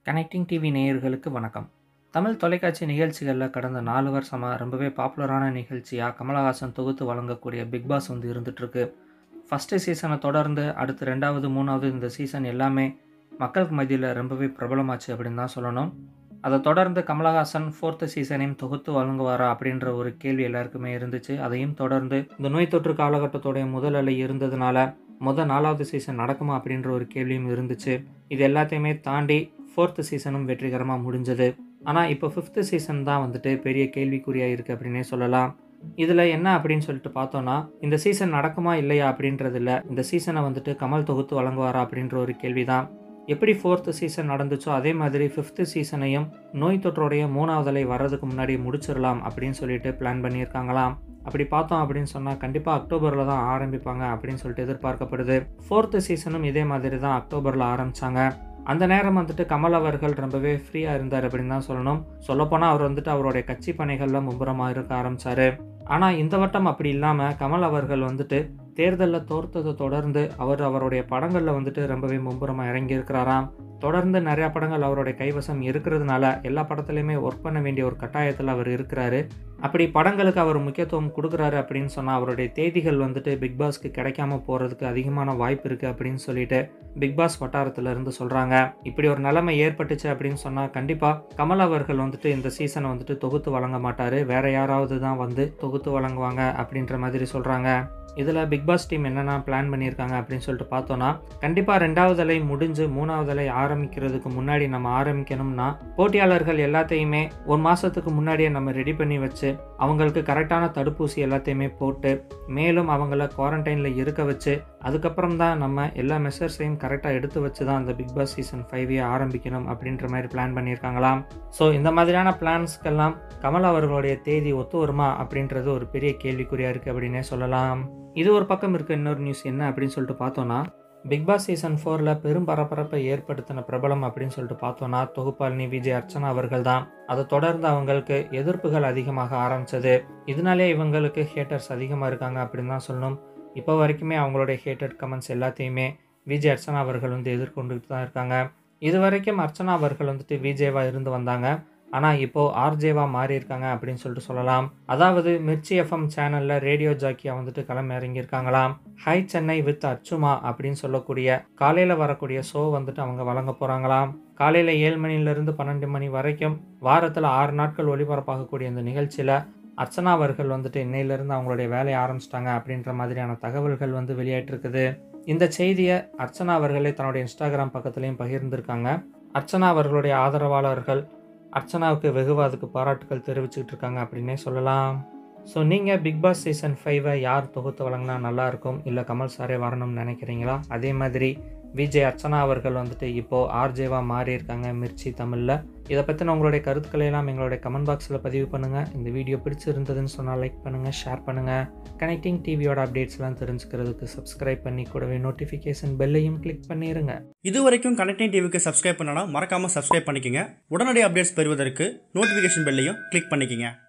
connecting TV நேயர்களுக்கு வணக்கம் தமிழ் தொலைக்காட்சி நிகழ்ச்சிகளில் கடந்த நாலு வருஷமாக ரொம்பவே பாப்புலரான நிகழ்ச்சியாக கமலஹாசன் தொகுத்து வழங்கக்கூடிய பிக் பாஸ் வந்து இருந்துகிட்ருக்கு ஃபஸ்ட்டு சீசனை தொடர்ந்து அடுத்து ரெண்டாவது மூணாவது இந்த சீசன் எல்லாமே மக்களுக்கு மத்தியில் ரொம்பவே பிரபலமாச்சு அப்படின்னு தான் சொல்லணும் அதை தொடர்ந்து கமலஹாசன் ஃபோர்த்து சீசனையும் தொகுத்து வழங்குவாரா அப்படின்ற ஒரு கேள்வி எல்லாருக்குமே இருந்துச்சு அதையும் தொடர்ந்து இந்த நோய் தொற்று காலகட்டத்தோடைய முதல் அலை இருந்ததுனால முதல் நாலாவது சீசன் நடக்குமா அப்படின்ற ஒரு கேள்வியும் இருந்துச்சு இது எல்லாத்தையுமே தாண்டி ஃபோர்த்து சீசனும் வெற்றிகரமாக முடிஞ்சது ஆனால் இப்போ ஃபிஃப்த்து சீசன் தான் வந்துட்டு பெரிய கேள்விக்குறியாக இருக்குது அப்படின்னே சொல்லலாம் இதில் என்ன அப்படின்னு சொல்லிட்டு பார்த்தோன்னா இந்த சீசன் நடக்குமா இல்லையா அப்படின்றது இல்லை இந்த சீசனை வந்துட்டு கமல் தொகுத்து வழங்குவாரா அப்படின்ற ஒரு கேள்வி தான் எப்படி ஃபோர்த்து சீசன் நடந்துச்சோ அதே மாதிரி ஃபிஃப்த்து சீசனையும் நோய் தொற்றோடைய மூணாவது அலை வர்றதுக்கு முன்னாடி முடிச்சிடலாம் அப்படின்னு சொல்லிட்டு பிளான் பண்ணியிருக்காங்களாம் அப்படி பார்த்தோம் அப்படின்னு சொன்னால் கண்டிப்பாக அக்டோபரில் தான் ஆரம்பிப்பாங்க அப்படின்னு சொல்லிட்டு எதிர்பார்க்கப்படுது ஃபோர்த்து சீசனும் இதே மாதிரி தான் அக்டோபரில் ஆரம்பித்தாங்க அந்த நேரம் வந்துட்டு கமல் அவர்கள் ரொம்பவே ஃப்ரீயாக இருந்தார் அப்படின்னு தான் சொல்லணும் சொல்லப்போனால் அவர் வந்துட்டு அவருடைய கட்சி பணிகளில் மும்புறமாக இருக்க ஆரம்பித்தார் ஆனால் இந்த வட்டம் அப்படி இல்லாமல் கமல் அவர்கள் வந்துட்டு தேர்தலில் தோர்த்ததை தொடர்ந்து அவர் அவருடைய படங்களில் வந்துட்டு ரொம்பவே மும்புறமாக இறங்கியிருக்கிறாராம் தொடர்ந்து நிறையா படங்கள் அவருடைய கைவசம் இருக்கிறதுனால எல்லா படத்துலையுமே ஒர்க் பண்ண வேண்டிய ஒரு கட்டாயத்தில் அவர் இருக்கிறாரு அப்படி படங்களுக்கு அவர் முக்கியத்துவம் கொடுக்குறாரு அப்படின்னு சொன்னால் அவருடைய தேதிகள் வந்துட்டு பிக் பாஸ்க்கு கிடைக்காம போகிறதுக்கு அதிகமான வாய்ப்பு இருக்குது அப்படின்னு சொல்லிட்டு பிக் பாஸ் வட்டாரத்தில் இருந்து சொல்கிறாங்க இப்படி ஒரு நிலைமை ஏற்பட்டுச்சு அப்படின்னு சொன்னால் கண்டிப்பாக கமல் அவர்கள் வந்துட்டு இந்த சீசனை வந்துட்டு தொகுத்து வழங்க மாட்டார் வேற யாராவது தான் வந்து தொகுத்து வழங்குவாங்க அப்படின்ற மாதிரி சொல்கிறாங்க இதில் பிக் பாஸ் டீம் என்னென்ன பிளான் பண்ணியிருக்காங்க அப்படின்னு சொல்லிட்டு பார்த்தோன்னா கண்டிப்பாக ரெண்டாவது அலை முடிஞ்சு மூணாவது அலை ஆரம்பிக்கிறதுக்கு முன்னாடி நம்ம ஆரம்பிக்கணும்னா போட்டியாளர்கள் எல்லாத்தையுமே ஒரு மாதத்துக்கு முன்னாடியே நம்ம ரெடி பண்ணி வச்சு அவங்களுக்கு கரெக்டான தடுப்பூசி எல்லாத்தையுமே போட்டு மேலும் அவங்கள குவாரண்டைனில் இருக்க வச்சு அதுக்கப்புறம் தான் நம்ம எல்லா மெஷர்ஸையும் கரெக்டாக எடுத்து வச்சு தான் அந்த பிக் பாஸ் சீசன் ஃபைவே ஆரம்பிக்கணும் அப்படின்ற மாதிரி பிளான் பண்ணியிருக்காங்களாம் ஸோ இந்த மாதிரியான பிளான்ஸ்க்கெல்லாம் கமல் அவர்களுடைய தேதி ஒத்து வருமா அப்படின்றது ஒரு பெரிய கேள்விக்குறியாக இருக்குது அப்படின்னே சொல்லலாம் இது ஒரு பக்கம் இருக்க இன்னொரு நியூஸ் என்ன அப்படின்னு சொல்லிட்டு பார்த்தோன்னா பிக் பாஸ் சீசன் ஃபோரில் பெரும் பரபரப்பை ஏற்படுத்தின பிரபலம் அப்படின்னு சொல்லிட்டு பார்த்தோன்னா தொகுப்பாளினி விஜய் அர்ச்சனா அவர்கள் தான் அதை தொடர்ந்து அவங்களுக்கு எதிர்ப்புகள் அதிகமாக ஆரம்பித்தது இதனாலே இவங்களுக்கு ஹேட்டர்ஸ் அதிகமாக இருக்காங்க அப்படின்னு தான் சொல்லணும் இப்போ வரைக்குமே அவங்களுடைய ஹேட்டட் கமெண்ட்ஸ் எல்லாத்தையுமே விஜய் அர்ச்சனா அவர்கள் வந்து எதிர்கொண்டுட்டு தான் இருக்காங்க இது வரைக்கும் அர்ச்சனா அவர்கள் வந்துட்டு விஜேவாக இருந்து வந்தாங்க ஆனால் இப்போது ஆர்ஜேவாக மாறி இருக்காங்க அப்படின்னு சொல்லிட்டு சொல்லலாம் அதாவது மிர்ச்சி எஃப்எம் சேனலில் ரேடியோ ஜாக்கியாக வந்துட்டு களம் இறங்கியிருக்காங்களாம் ஹை சென்னை வித் அச்சுமா அப்படின்னு சொல்லக்கூடிய காலையில் வரக்கூடிய ஷோ வந்துட்டு அவங்க வழங்க போகிறாங்களாம் காலையில் ஏழு மணிலேருந்து பன்னெண்டு மணி வரைக்கும் வாரத்தில் ஆறு நாட்கள் ஒளிபரப்பாகக்கூடிய இந்த நிகழ்ச்சியில் அர்ச்சனா அவர்கள் வந்துட்டு இன்னையிலேருந்து அவங்களுடைய வேலையை ஆரம்பிச்சிட்டாங்க அப்படின்ற மாதிரியான தகவல்கள் வந்து வெளியாயிட்டிருக்குது இந்த செய்தியை அர்ச்சனா அவர்களே தன்னுடைய இன்ஸ்டாகிராம் பக்கத்துலேயும் பகிர்ந்திருக்காங்க அர்ச்சனா அவர்களுடைய ஆதரவாளர்கள் அர்ச்சனாவுக்கு வெகுவாக அதுக்கு பாராட்டுகள் தெரிவிச்சுக்கிட்டு இருக்காங்க அப்படின்னே சொல்லலாம் ஸோ நீங்கள் பிக் பாஸ் சீசன் ஃபைவை யார் தொகுத்து வழங்கினா நல்லாயிருக்கும் இல்லை கமல் சாரே வரணும்னு நினைக்கிறீங்களா அதே மாதிரி விஜய் அர்ச்சனா அவர்கள் வந்துட்டு இப்போது ஆர்ஜேவாக மாறி இருக்காங்க மிர்ச்சி தமிழில் இதை பற்றின உங்களுடைய கருத்துக்களை எல்லாம் எங்களுடைய கமெண்ட் பாக்ஸில் பதிவு பண்ணுங்கள் இந்த வீடியோ பிடிச்சிருந்ததுன்னு சொன்னால் லைக் பண்ணுங்கள் ஷேர் பண்ணுங்கள் கனெக்டிங் டிவியோட அப்டேட்ஸ்லாம் தெரிஞ்சுக்கிறதுக்கு சப்ஸ்கிரைப் பண்ணி கூடவே நோட்டிஃபிகேஷன் பெல்லையும் கிளிக் பண்ணிடுங்க இது வரைக்கும் கனெக்டிங் டிவிக்கு சப்ஸ்கிரைப் பண்ணனா மறக்காம சப்ஸ்கிரைப் பண்ணிக்கங்க உடனடி அப்டேட்ஸ் பெறுவதற்கு நோட்டிஃபிகேஷன் பெல்லையும் கிளிக் பண்ணிக்கங்க